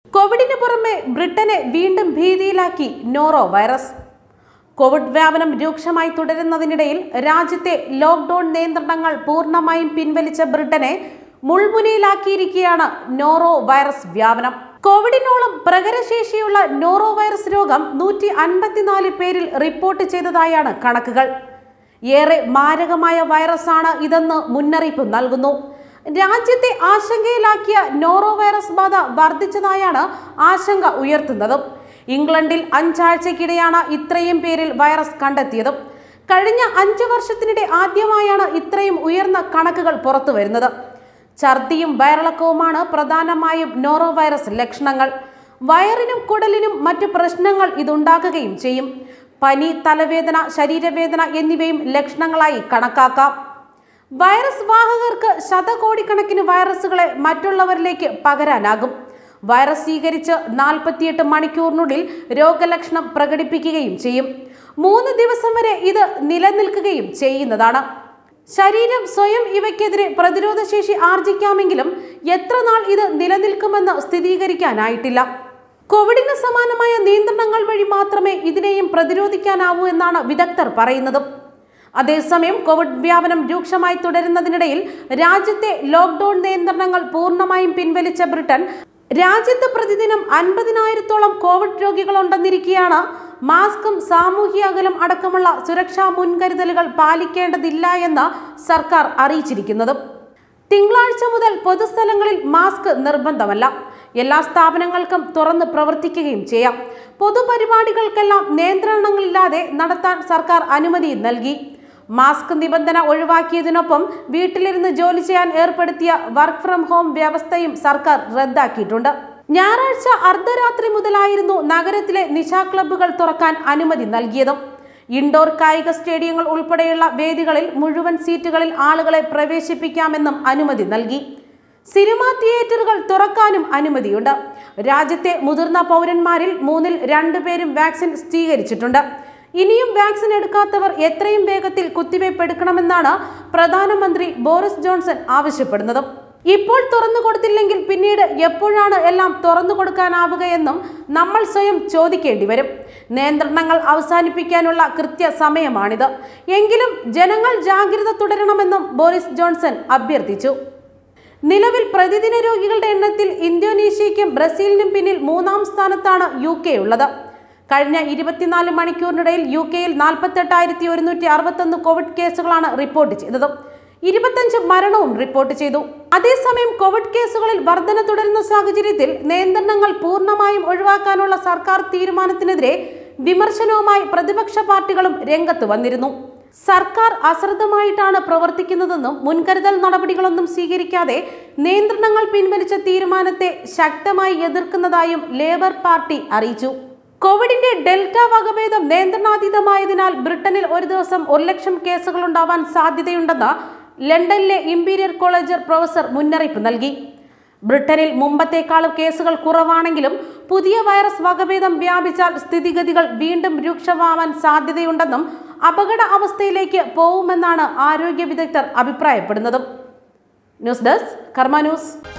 കോവിഡിന് പുറമെ ബ്രിട്ടനെ വീണ്ടും ഭീതിയിലാക്കി നോറോ വൈറസ് കോവിഡ് വ്യാപനം രൂക്ഷമായി തുടരുന്നതിനിടയിൽ രാജ്യത്തെ ലോക്ക്ഡൌൺ നിയന്ത്രണങ്ങൾ പൂർണ്ണമായും പിൻവലിച്ച ബ്രിട്ടനെ മുൾമുനയിലാക്കിയിരിക്കുകയാണ് നോറോ വൈറസ് വ്യാപനം കോവിഡിനോളം പ്രകരശേഷിയുള്ള നോറോ വൈറസ് രോഗം നൂറ്റി അൻപത്തിനാല് പേരിൽ റിപ്പോർട്ട് ചെയ്തതായാണ് കണക്കുകൾ ഏറെ മാരകമായ വൈറസാണ് ഇതെന്ന് മുന്നറിയിപ്പ് നൽകുന്നു രാജ്യത്തെ ആശങ്കയിലാക്കിയ നോറോ വൈറസ് ബാധ വർദ്ധിച്ചതായാണ് ആശങ്ക ഉയർത്തുന്നത് ഇംഗ്ലണ്ടിൽ അഞ്ചാഴ്ചക്കിടെയാണ് ഇത്രയും പേരിൽ വൈറസ് കണ്ടെത്തിയത് കഴിഞ്ഞ അഞ്ചു വർഷത്തിനിടെ ആദ്യമായാണ് ഇത്രയും ഉയർന്ന കണക്കുകൾ പുറത്തു വരുന്നത് ഛർദിയും വയറിളക്കവുമാണ് പ്രധാനമായും നോറോ വൈറസ് ലക്ഷണങ്ങൾ വയറിനും കുടലിനും മറ്റു പ്രശ്നങ്ങൾ ഇതുണ്ടാക്കുകയും ചെയ്യും പനി തലവേദന ശരീരവേദന എന്നിവയും ലക്ഷണങ്ങളായി കണക്കാക്കാം വൈറസ് വാഹകർക്ക് ശതകോടിക്കണക്കിന് വൈറസുകളെ മറ്റുള്ളവരിലേക്ക് പകരാനാകും വൈറസ് സ്വീകരിച്ച് നാൽപ്പത്തിയെട്ട് മണിക്കൂറിനുള്ളിൽ രോഗലക്ഷണം പ്രകടിപ്പിക്കുകയും ചെയ്യും മൂന്ന് ദിവസം വരെ ഇത് നിലനിൽക്കുകയും ചെയ്യുന്നതാണ് ശരീരം സ്വയം ഇവയ്ക്കെതിരെ പ്രതിരോധശേഷി ആർജിക്കാമെങ്കിലും എത്ര നാൾ ഇത് നിലനിൽക്കുമെന്ന് സ്ഥിരീകരിക്കാനായിട്ടില്ല കോവിഡിന് സമാനമായ നിയന്ത്രണങ്ങൾ വഴി മാത്രമേ ഇതിനെയും പ്രതിരോധിക്കാനാവൂ എന്നാണ് വിദഗ്ധർ പറയുന്നത് അതേസമയം കോവിഡ് വ്യാപനം രൂക്ഷമായി തുടരുന്നതിനിടയിൽ രാജ്യത്തെ ലോക്ക്ഡൌൺ നിയന്ത്രണങ്ങൾ പൂർണ്ണമായും പിൻവലിച്ച ബ്രിട്ടൻ രാജ്യത്ത് പ്രതിദിനം അൻപതിനായിരത്തോളം കോവിഡ് രോഗികളുണ്ടെന്നിരിക്കെയാണ് മാസ്കും സാമൂഹ്യ അകലം അടക്കമുള്ള സുരക്ഷാ മുൻകരുതലുകൾ പാലിക്കേണ്ടതില്ല എന്ന് സർക്കാർ അറിയിച്ചിരിക്കുന്നത് തിങ്കളാഴ്ച മുതൽ പൊതുസ്ഥലങ്ങളിൽ മാസ്ക് നിർബന്ധമല്ല എല്ലാ സ്ഥാപനങ്ങൾക്കും തുറന്ന് പ്രവർത്തിക്കുകയും ചെയ്യാം പൊതുപരിപാടികൾക്കെല്ലാം നിയന്ത്രണങ്ങളില്ലാതെ നടത്താൻ സർക്കാർ അനുമതി നൽകി മാസ്ക് നിബന്ധന ഒഴിവാക്കിയതിനൊപ്പം വീട്ടിലിരുന്ന് ജോലി ചെയ്യാൻ ഏർപ്പെടുത്തിയ വർക്ക് ഫ്രം ഹോം വ്യവസ്ഥയും സർക്കാർ റദ്ദാക്കിയിട്ടുണ്ട് ഞായറാഴ്ച അർദ്ധരാത്രി മുതലായിരുന്നു നഗരത്തിലെ നിശാ ക്ലബ്ബുകൾ തുറക്കാൻ അനുമതി നൽകിയത് ഇൻഡോർ കായിക സ്റ്റേഡിയങ്ങൾ ഉൾപ്പെടെയുള്ള വേദികളിൽ മുഴുവൻ സീറ്റുകളിൽ ആളുകളെ പ്രവേശിപ്പിക്കാമെന്നും അനുമതി നൽകി സിനിമാ തിയേറ്ററുകൾ തുറക്കാനും അനുമതിയുണ്ട് രാജ്യത്തെ മുതിർന്ന പൗരന്മാരിൽ മൂന്നിൽ രണ്ടുപേരും വാക്സിൻ സ്വീകരിച്ചിട്ടുണ്ട് ഇനിയും വാക്സിൻ എടുക്കാത്തവർ എത്രയും വേഗത്തിൽ കുത്തിവയ്പ് എടുക്കണമെന്നാണ് പ്രധാനമന്ത്രി ബോറിസ് ജോൺസൺ ആവശ്യപ്പെടുന്നത് ഇപ്പോൾ തുറന്നു കൊടുത്തില്ലെങ്കിൽ പിന്നീട് എപ്പോഴാണ് എല്ലാം തുറന്നു കൊടുക്കാനാവുകയെന്നും നമ്മൾ സ്വയം ചോദിക്കേണ്ടി വരും നിയന്ത്രണങ്ങൾ അവസാനിപ്പിക്കാനുള്ള കൃത്യ സമയമാണിത് എങ്കിലും ജനങ്ങൾ ജാഗ്രത തുടരണമെന്നും ബോറിസ് ജോൺസൺ അഭ്യർത്ഥിച്ചു നിലവിൽ പ്രതിദിന രോഗികളുടെ എണ്ണത്തിൽ ഇന്തോനേഷ്യയ്ക്കും ബ്രസീലിനും പിന്നിൽ മൂന്നാം സ്ഥാനത്താണ് യു കെ ഉള്ളത് കഴിഞ്ഞ ഇരുപത്തിനാല് മണിക്കൂറിനിടയിൽ യു കെയിൽ നാൽപ്പത്തെട്ടായിരത്തി ഒരുന്നൂറ്റി അറുപത്തൊന്ന് കോവിഡ് കേസുകളാണ് റിപ്പോർട്ട് ചെയ്തത് ഇരുപത്തഞ്ച് മരണവും റിപ്പോർട്ട് ചെയ്തു അതേസമയം കോവിഡ് കേസുകളിൽ വർധന തുടരുന്ന സാഹചര്യത്തിൽ നിയന്ത്രണങ്ങൾ പൂർണ്ണമായും ഒഴിവാക്കാനുള്ള സർക്കാർ തീരുമാനത്തിനെതിരെ വിമർശനവുമായി പ്രതിപക്ഷ പാർട്ടികളും രംഗത്ത് വന്നിരുന്നു സർക്കാർ അശ്രദ്ധമായിട്ടാണ് പ്രവർത്തിക്കുന്നതെന്നും മുൻകരുതൽ നടപടികളൊന്നും സ്വീകരിക്കാതെ നിയന്ത്രണങ്ങൾ പിൻവലിച്ച തീരുമാനത്തെ ശക്തമായി എതിർക്കുന്നതായും ലേബർ പാർട്ടി അറിയിച്ചു കോവിഡിന്റെ ഡെൽറ്റ വകഭേദം നിയന്ത്രണാതീതമായതിനാൽ ബ്രിട്ടനിൽ ഒരു ദിവസം ഒരു ലക്ഷം കേസുകൾ ഉണ്ടാവാൻ സാധ്യതയുണ്ടെന്ന് ലണ്ടനിലെ ഇമ്പീരിയൽ കോളേജ് പ്രൊഫസർ മുന്നറിയിപ്പ് നൽകി ബ്രിട്ടനിൽ മുമ്പത്തേക്കാളും കേസുകൾ കുറവാണെങ്കിലും പുതിയ വൈറസ് വകഭേദം വ്യാപിച്ചാൽ സ്ഥിതിഗതികൾ വീണ്ടും രൂക്ഷമാവാൻ സാധ്യതയുണ്ടെന്നും അപകട അവസ്ഥയിലേക്ക് പോവുമെന്നാണ് ആരോഗ്യ വിദഗ്ധർ അഭിപ്രായപ്പെടുന്നത് ന്യൂസ് ഡെസ്ക് കർമ്മ ന്യൂസ്